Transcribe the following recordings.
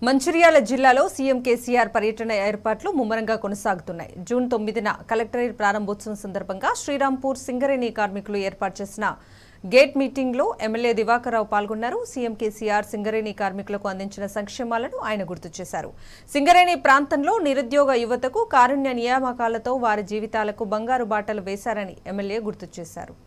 మంచిర్యాల జిల్లాలో సీఎం కేసీఆర్ పర్యటన ఏర్పాట్లు ముమ్మరంగా కొనసాగుతున్నాయి జూన్ తొమ్మిదిన కలెక్టరేట్ ప్రారంభోత్సవం సందర్భంగా శ్రీరాంపూర్ సింగరేణి కార్మికులు ఏర్పాటు చేసిన గేట్ మీటింగ్లో ఎమ్మెల్యే దివాకర్రావు పాల్గొన్నారు సీఎం కేసీఆర్ సింగరేణి కార్మికులకు అందించిన సంక్షేమాలను ఆయన గుర్తు చేశారు సింగరేణి ప్రాంతంలో నిరుద్యోగ యువతకు కారుణ్య నియామకాలతో వారి జీవితాలకు బంగారు బాటలు వేశారని ఎమ్మెల్యే గుర్తు చేశారు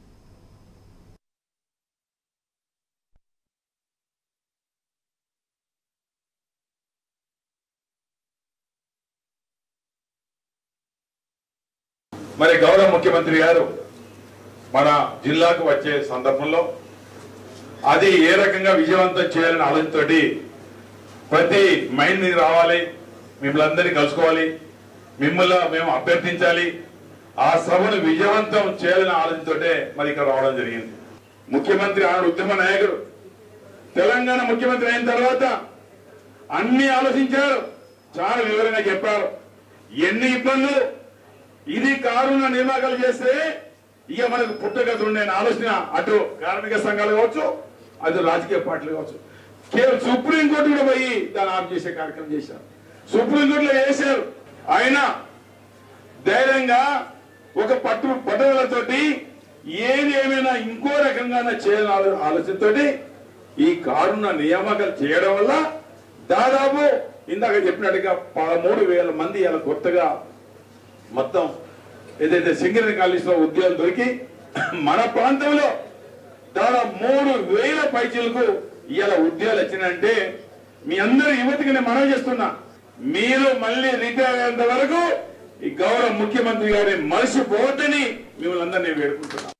మరి గౌరవ ముఖ్యమంత్రి గారు మన జిల్లాకు వచ్చే సందర్భంలో అది ఏ రకంగా విజయవంతం చేయాలని ఆలోచనతోటి ప్రతి మైండ్ మీద రావాలి మిమ్మల్ని అందరినీ కలుసుకోవాలి మిమ్మల్ని మేము అభ్యర్థించాలి ఆ సభను విజయవంతం చేయాలని ఆలోచనతోటే మరి ఇక్కడ రావడం జరిగింది ముఖ్యమంత్రి ఆనాడు ఉద్యమ నాయకుడు తెలంగాణ ముఖ్యమంత్రి అయిన తర్వాత అన్ని ఆలోచించారు చాలా వివరంగా చెప్పారు ఎన్ని ఇబ్బందులు ఇది కారుణ నియామకాలు చేస్తే ఇక మనకు పుట్టగతులు ఉండే ఆలోచన అటు కార్మిక సంఘాలు కావచ్చు అటు రాజకీయ పార్టీలు కావచ్చు కేవలం సుప్రీంకోర్టు కూడా పోయి దాన్ని ఆఫ్ చేసే కార్యక్రమం చేశారు సుప్రీంకోర్టులో వేశారు ఆయన ధైర్యంగా ఒక పట్టు పట్టుదలతోటి ఏది ఏమైనా ఇంకో రకంగా చేయాలని ఆలో- ఆలోచనతోటి ఈ కారుణ నియామకాలు చేయడం వల్ల దాదాపు ఇందాక చెప్పినట్టుగా పదమూడు వేల మంది ఇలా కొత్తగా మొత్తం ఏదైతే సింగరేణి కాలేజీలో ఉద్యోగాలు దొరికి మన ప్రాంతంలో దాదాపు మూడు వేల పైచీలకు ఇవాళ ఉద్యోగాలు వచ్చినాయంటే మీ అందరి యువతికి నేను మనవి చేస్తున్నా మీరు మళ్ళీ రిటైర్ అయ్యేంత వరకు ఈ గౌరవ ముఖ్యమంత్రి గారిని మర్చిపోవద్దని మిమ్మల్ని అందరినీ వేడుకుంటున్నా